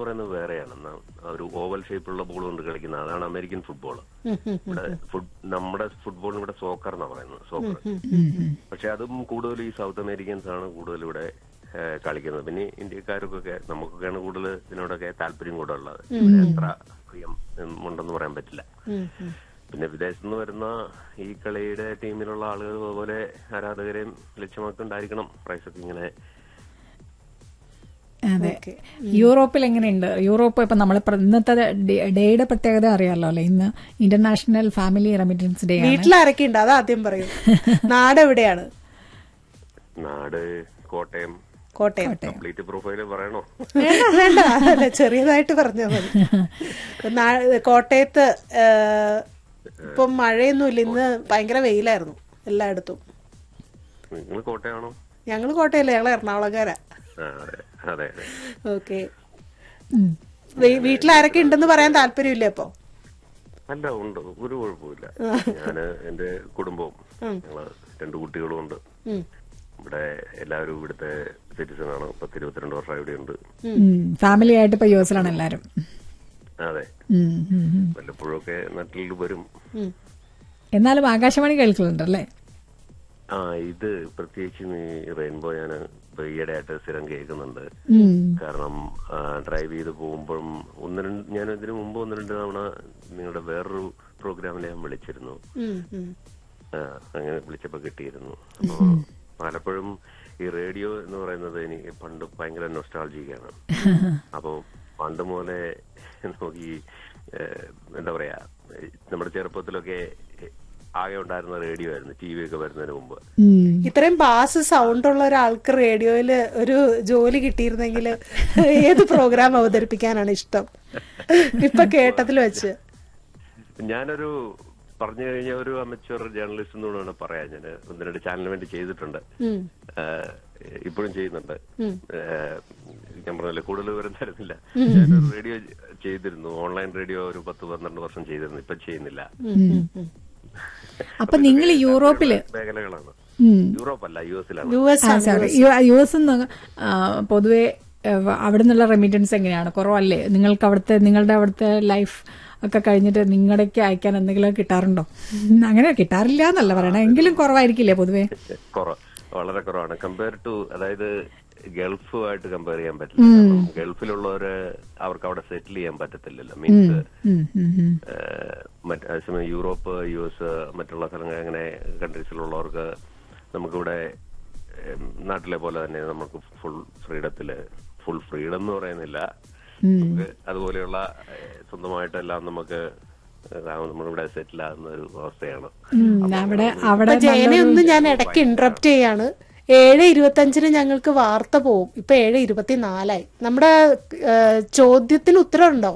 പറയുന്നത് വേറെയാണ് ന- ഒരു ഓവൽ ഷേപ്പുള്ള ബോൾ കൊണ്ട് കളിക്കുന്ന അതാണ് അമേരിക്കൻ ഫുട്ബോൾ ഇവിടെ ഫുട്- നമ്മുടെ ഫുട്ബോളിന് ഇവിടെ സോക്കർ എന്നാ പറയുന്നത് സോക്കർ പക്ഷെ അതും കൂടുതൽ ഈ സൗത്ത് അമേരിക്കൻസ് ആണ് കൂടുതൽ ഇവിടെ ഏഹ്, കളിക്കുന്നത് പിന്നെ ഇന്ത്യക്കാർക്കൊക്കെ നമുക്കൊക്കെയാണ് കൂടുതൽ ഇതിനോടൊക്കെ താല്പര്യം കൂടുതലുള്ളത് ഇവിടെ എത്ര പ്രിയം ഉം, ഉണ്ടെന്ന് പറയാൻ പറ്റില്ല പിന്നെ വിദേശത്ത് നിന്ന് വരുന്ന ഈ കളിയുടെ ടീമിലുള്ള ആളുകൾ അതുപോലെ ആരാധകരെയും ലക്ഷ്യമാക്കുണ്ടായിരിക്കണം പ്രൈസൊക്കെ ഇങ്ങനെ അതെ യൂറോപ്പിൽ എങ്ങനെയുണ്ട് യൂറോപ്പ് ഇപ്പൊ നമ്മൾ ഇന്നത്തെ ഡേ- ഡേയുടെ പ്രത്യേകത അറിയാലോ അല്ലെ ഇന്ന് ഇന്റർനാഷണൽ ഫാമിലി റെമിറ്റൻസ് ഡേ ആണ് വീട്ടിലാരൊക്കെ ഉണ്ട് അത് ആദ്യം പറയൂ നാട് എവിടെയാണ് നാട് കോട്ടയം കോട്ടയം കംപ്ലീറ്റ് പ്രൊഫൈല് പറയണോ വേണ്ട വേണ്ട അല്ല ചെറിയതായിട്ട് പറഞ്ഞാൽ മതി നാ- കോട്ടയത്ത് ഏഹ്, ഇപ്പം മഴയൊന്നുമില്ല ഇന്ന് ഭയങ്കര വെയിലായിരുന്നു എല്ലായിടത്തും നിങ്ങൾ കോട്ടയാണോ ഞങ്ങൾ കോട്ടയല്ല ഞങ്ങൾ എറണാകുളക്കാരാ ആ, അതെ അതെ അതെ ഓക്കെ വീട്ടിലാരൊക്കെ ഉണ്ടെന്ന് പറയാൻ താല്പര്യമില്ല അപ്പൊ അല്ല ഉണ്ട് ഒരു കുഴപ്പമില്ല ഞാന് എന്റെ കുടുംബവും ഞങ്ങള് രണ്ട് കുട്ടികളും ഉണ്ട് ഇവിടെ എല്ലാവരും ഇവിടുത്തെ സിറ്റിസൺ ആണ് പത്ത് ഇരുപത്തിരണ്ട് വർഷം ഇവിടെ ഉണ്ട് ഫാമിലി ആയിട്ട് ഇപ്പൊ യു എസിലാണ് എല്ലാരും അതെ ഉം, ഉം, ഉം. വല്ലപ്പോഴൊക്കെ നാട്ടിൽ വരും എന്നാലും ആകാശവാണി കേൾക്കലുണ്ട് അല്ലേ ആ ഇത് പ്രത്യേകിച്ച് ഈ റെയിൻബോ ഞാൻ ഈയിടെ ആയിട്ട് സ്ഥിരം കേൾക്കുന്നുണ്ട് കാരണം ഡ്രൈവ് ചെയ്ത് പോകുമ്പോഴും ഒന്ന് രണ്ട് ഞാൻ ഇതിനു മുമ്പ് ഒന്ന് രണ്ട് തവണ നിങ്ങളുടെ വേറൊരു പ്രോഗ്രാമിൽ ഞാൻ വിളിച്ചിരുന്നു ഉം, ഉം. ആ, അങ്ങനെ വിളിച്ചപ്പോ കിട്ടിയിരുന്നു അപ്പൊ പലപ്പോഴും ഈ റേഡിയോ എന്ന് പറയുന്നത് എനിക്ക് പണ്ട് ഭയങ്കര നൊസ്റ്റാൾജിക്കാണ് അപ്പൊ പണ്ട് മുതലേ നമുക്ക് ഈ ഏഹ്, എന്താ പറയാ ഏഹ്, നമ്മുടെ ചെറുപ്പത്തിലൊക്കെ ആകെ ഉണ്ടായിരുന്ന റേഡിയോ ആയിരുന്നു ടി വി ഒക്കെ വരുന്നതിന് മുമ്പ് ഉം. ഇത്രയും ബാസ് സൗണ്ട് ഉള്ള ഒരാൾക്ക് റേഡിയോയില് ഒരു ജോലി കിട്ടിയിരുന്നെങ്കിൽ ഏത് പ്രോഗ്രാം അവതരിപ്പിക്കാനാണ് ഇഷ്ടം ഇപ്പൊ കേട്ടതിൽ വെച്ച് ഞാനൊരു പറഞ്ഞു കഴിഞ്ഞ ഒരു അമച്വർ ജേർണലിസ്റ്റ് എന്ന് വേണം പറയാൻ ഞാൻ ഒന്ന് രണ്ട് ചാനലിന് വേണ്ടി ചെയ്തിട്ടുണ്ട് ഉം. ഏഹ്, ഇപ്പോഴും ചെയ്യുന്നുണ്ട് ഏഹ്, ഞാൻ പറഞ്ഞില്ല കൂടുതൽ വിവരം തരുന്നില്ല ഞാനൊരു റേഡിയോ ചെയ്തിരുന്നു ഓൺലൈൻ റേഡിയോ ഒരു പത്ത് പന്ത്രണ്ട് വർഷം ചെയ്തിരുന്നു ഇപ്പൊ ചെയ്യുന്നില്ല അപ്പൊ നിങ്ങൾ യൂറോപ്പില് മേഖലകളാണ് ഉം. യൂറോപ്പ് അല്ല യു എസിലാണ് യു എസ് ആ, ആണ് sorry. യു- യു എസ് പൊതുവെ ഏഹ്, അവിടെ നിന്നുള്ള റെമിറ്റൻസ് എങ്ങനെയാണ് കുറവല്ലേ നിങ്ങൾക്ക് അവിടുത്തെ നിങ്ങളുടെ അവിടുത്തെ ലൈഫ് ഒക്കെ കഴിഞ്ഞിട്ട് നിങ്ങളുടെക്ക് അയക്കാൻ എന്തെങ്കിലും കിട്ടാറുണ്ടോ ഉം, അങ്ങനെ കിട്ടാറില്ല എന്നല്ല പറയണേ എങ്കിലും കുറവായിരിക്കില്ലേ പൊതുവെ കുറവ് വളരെ കുറവാണ് കമ്പയർ ടു അതായത് ഗൾഫുമായിട്ട് കമ്പയർ ചെയ്യാൻ പറ്റില്ല കാരണം ഗൾഫിലുള്ളവര് അവർക്ക് അവിടെ സെറ്റിൽ ചെയ്യാൻ പറ്റത്തില്ലല്ലോ മീൻസ് ഉം, ഉം, ഉം. അതേസമയം യൂറോപ്പ് യു എസ് മറ്റുള്ള സ്ഥലങ്ങൾ അങ്ങനെ കൺട്രീസിലുള്ളവർക്ക് നമുക്കിവിടെ ഏം, നാട്ടിലെ പോലെ തന്നെ നമുക്ക് ഫുൾ ഫ്രീഡത്തില് ഫുൾ ഫ്രീഡം എന്ന് പറയുന്നില്ല നമുക്ക് അതുപോലെയുള്ള ഏഹ്, സ്വന്തമായിട്ടെല്ലാം നമുക്ക് ഏഹ്, നമ്മളിവിടെ സെറ്റിൽ ആകുന്ന ഒരു അവസ്ഥയാണ് ഉം, അവിടെ അവിടെ ഇപ്പൊ ജയനെ ഒന്ന് ഞാൻ ഇടയ്ക്ക് ഇന്ററപ്റ്റ് ചെയ്യാണ് ഏഴ് ഇരുപത്തി അഞ്ചിന് ഞങ്ങൾക്ക് വാർത്ത പോവും ഇപ്പൊ ഏഴ് ഇരുപത്തിനാലായി നമ്മുടെ ഏഹ്, ചോദ്യത്തിന് ഉത്തരവുണ്ടോ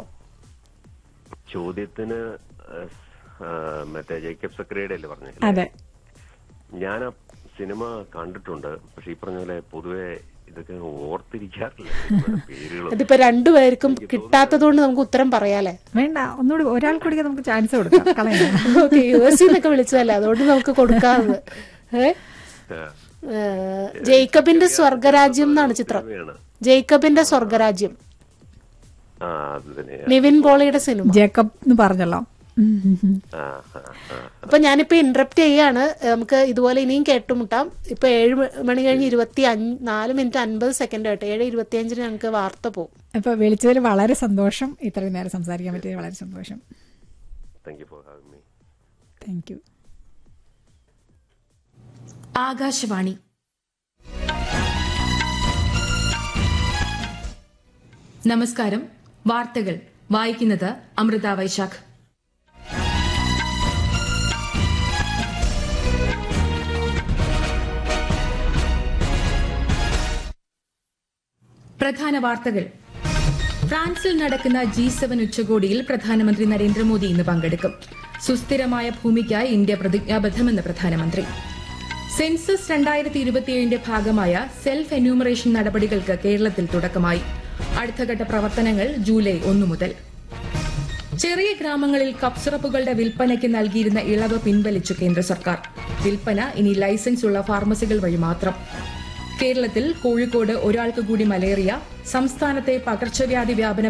ചോദ്യത്തിന് ഏഹ്, ആ, മറ്റേ ജേക്കബ് സക്രിയുടെ അല്ലേ പറഞ്ഞേ അതെ ഞാൻ ആ സിനിമ കണ്ടിട്ടുണ്ട് പക്ഷെ ഈ പറഞ്ഞ പോലെ പൊതുവെ ഇതൊക്കെ ഓർത്തിരിക്കാറില്ല പേരുകളും ഇതിപ്പോ രണ്ടുപേർക്കും കിട്ടാത്തത് കൊണ്ട് നമുക്ക് ഉത്തരം പറയാലേ വേണ്ട ഒന്നുകൂടി ഒരാൾ കൂടി നമുക്ക് ചാൻസ് കൊടുക്കാം കളയണ്ട ഓക്കെ യു എസ് എന്നൊക്കെ വിളിച്ചതല്ലേ അതുകൊണ്ട് നമുക്ക് കൊടുക്കാറുണ്ട് ഏ ആ, ഏഹ്, ജേക്കബിന്റെ സ്വർഗരാജ്യം എന്നാണ് ചിത്രം സിനിമയാണ് ജേക്കബിന്റെ സ്വർഗരാജ്യം ആ അത് തന്നെയാ നിവിൻ പോളിയുടെ സിനിമ ജേക്കബ് എന്ന് പറഞ്ഞല്ലോ ഉം, ഉം, ഉം. ആ ആ ആ അപ്പൊ ഞാനിപ്പോ ഇന്ററപ്റ്റ് ചെയ്യാണ് നമുക്ക് ഇതുപോലെ ഇനിയും കേട്ടുമുട്ടാം ഇപ്പൊ ഏഴ് മ- മണി കഴിഞ്ഞ് ഇരുപത്തി അഞ്ച് നാല് മിനിറ്റ് അൻപത് സെക്കൻഡ് ആയിട്ട് ഏഴ് ഇരുപത്തി അഞ്ചിന് ഞങ്ങൾക്ക് വാർത്ത പോകും അപ്പൊ വിളിച്ചതിൽ വളരെ സന്തോഷം ഇത്രയും നേരം സംസാരിക്കാൻ പറ്റിയത് വളരെ സന്തോഷം thank you for having me thank you Akashvani നമസ്കാരം വാർത്തകൾ വായിക്കുന്നത് അമൃത വൈശാഖ് പ്രധാന വാർത്തകൾ ഫ്രാൻസിൽ നടക്കുന്ന ജി സെവൻ ഉച്ചകോടിയിൽ പ്രധാനമന്ത്രി നരേന്ദ്രമോദി ഇന്ന് പങ്കെടുക്കും സുസ്ഥിരമായ ഭൂമിക്കായി ഇന്ത്യ പ്രതിജ്ഞാബദ്ധമെന്ന് പ്രധാനമന്ത്രി സെൻസസ് രണ്ടായിരത്തി ഇരുപത്തിയേഴിന്റെ ഭാഗമായ സെൽഫ് എന്യൂമറേഷൻ നടപടികൾക്ക് കേരളത്തിൽ തുടക്കമായി അടുത്തഘട്ട പ്രവർത്തനങ്ങൾ ജൂലൈ ഒന്നു മുതൽ ചെറിയ ഗ്രാമങ്ങളിൽ കപ്പ് സിറപ്പുകളുടെ വിൽപ്പനയ്ക്ക് നൽകിയിരുന്ന ഇളവ് പിൻവലിച്ചു കേന്ദ്ര സർക്കാർ വിൽപ്പന ഇനി ലൈസൻസ് ഉള്ള ഫാർമസികൾ വഴി മാത്രം കേരളത്തിൽ കോഴിക്കോട് ഒരാൾക്ക് കൂടി മലേറിയ സംസ്ഥാനത്തെ പകർച്ചവ്യാധി വ്യാപനം